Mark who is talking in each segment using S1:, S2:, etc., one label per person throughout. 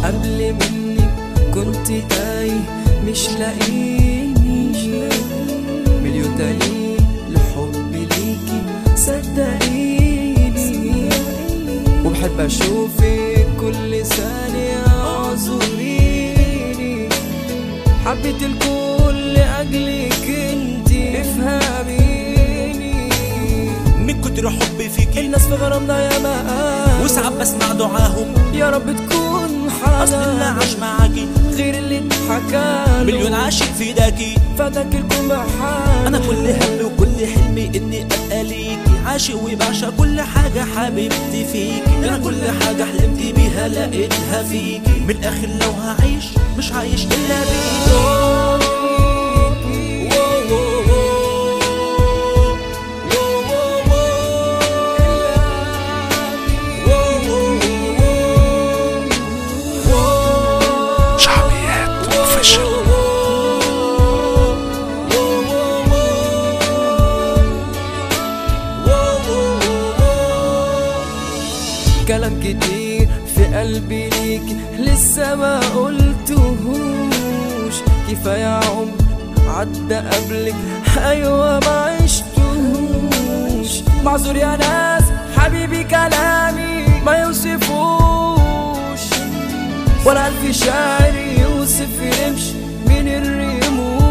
S1: قبل منك كنت تايه مش لاقيني مليون دليل لحب ليكي صدقيني وبحب اشوفك كل ثانية اعذريني حبيت الكل لاجلك انتي افهميني
S2: من كتر حبي فيكي
S1: الناس في غرامنا يا ما
S2: وساعات بسمع دعاهم
S1: يا رب تكون حاجة
S2: اصل اللي عاش معاكي
S1: غير اللي اتحكى
S2: مليون عاشق في داكي
S1: فداك الكون بحال
S2: انا كل همي وكل حلمي اني ابقى ليكي عاشق وبعشق كل حاجة حبيبتي فيكي انا كل حاجة حلمت بيها لقيتها فيكي من الاخر لو هعيش مش عايش الا بيكي
S3: شعبيات اوفيشال
S1: كلام كتير في قلبي ليك لسه ما قلتهوش كفاية عمر عدى قبلك أيوة ما عشتهوش معذور يا ناس حبيبي كلامي ما يوصفوش ولا ألف شاعر يوصف رمش من الرموش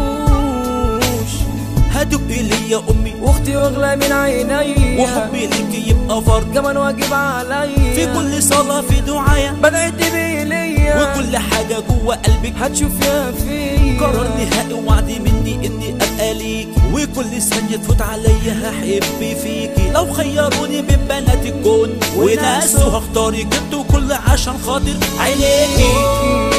S2: هتبقي لي يا امي
S1: واختي واغلى من عيني
S2: وحبي ليكي يبقى فرض
S1: كمان واجب عليا
S2: في كل صلاة في دعايا
S1: بدأت بيه ليا
S2: وكل حاجة جوه قلبك
S1: هتشوف يا فيا
S2: قرار نهائي وعدي مني اني ابقى ليكي وكل ثانية تفوت عليا هحب فيكي لو خيروني بين بنات الكون وناس وهختارك انت وكل عشان خاطر عينيكي